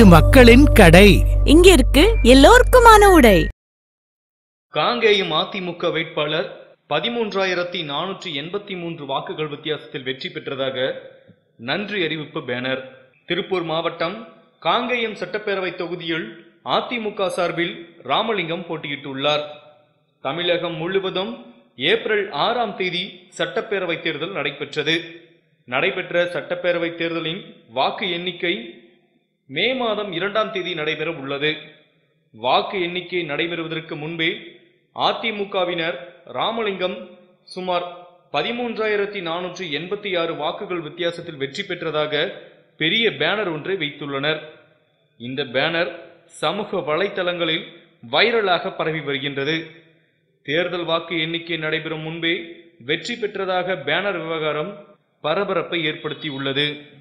இது மக்களின் கடை இங்க இருக்கு எல்லோருக்குமான உடை காங்கேயம் அதிமுக வேட்பாளர் பதிமூன்றாயிரத்தி நானூற்றி எண்பத்தி மூன்று வாக்குகள் வித்தியாசத்தில் வெற்றி பெற்றதாக நன்றி அறிவிப்பு பேனர் திருப்பூர் மாவட்டம் காங்கேயம் சட்டப்பேரவை தொகுதியில் அதிமுக சார்பில் ராமலிங்கம் போட்டியிட்டுள்ளார் தமிழகம் முழுவதும் ஏப்ரல் ஆறாம் தேதி சட்டப்பேரவை தேர்தல் நடைபெற்றது நடைபெற்ற சட்டப்பேரவை தேர்தலின் வாக்கு எண்ணிக்கை மே மாதம் இரண்டாம் தேதி நடைபெற உள்ளது வாக்கு எண்ணிக்கை நடைபெறுவதற்கு முன்பே அதிமுகவினர் ராமலிங்கம் சுமார் பதிமூன்றாயிரத்தி நானூற்றி எண்பத்தி ஆறு வாக்குகள் வித்தியாசத்தில் வெற்றி பெற்றதாக பெரிய பேனர் ஒன்றை வைத்துள்ளனர் இந்த பேனர் சமூக வலைத்தளங்களில் வைரலாக பரவி வருகின்றது தேர்தல் வாக்கு எண்ணிக்கை நடைபெறும் முன்பே வெற்றி பெற்றதாக பேனர் விவகாரம் பரபரப்பை ஏற்படுத்தியுள்ளது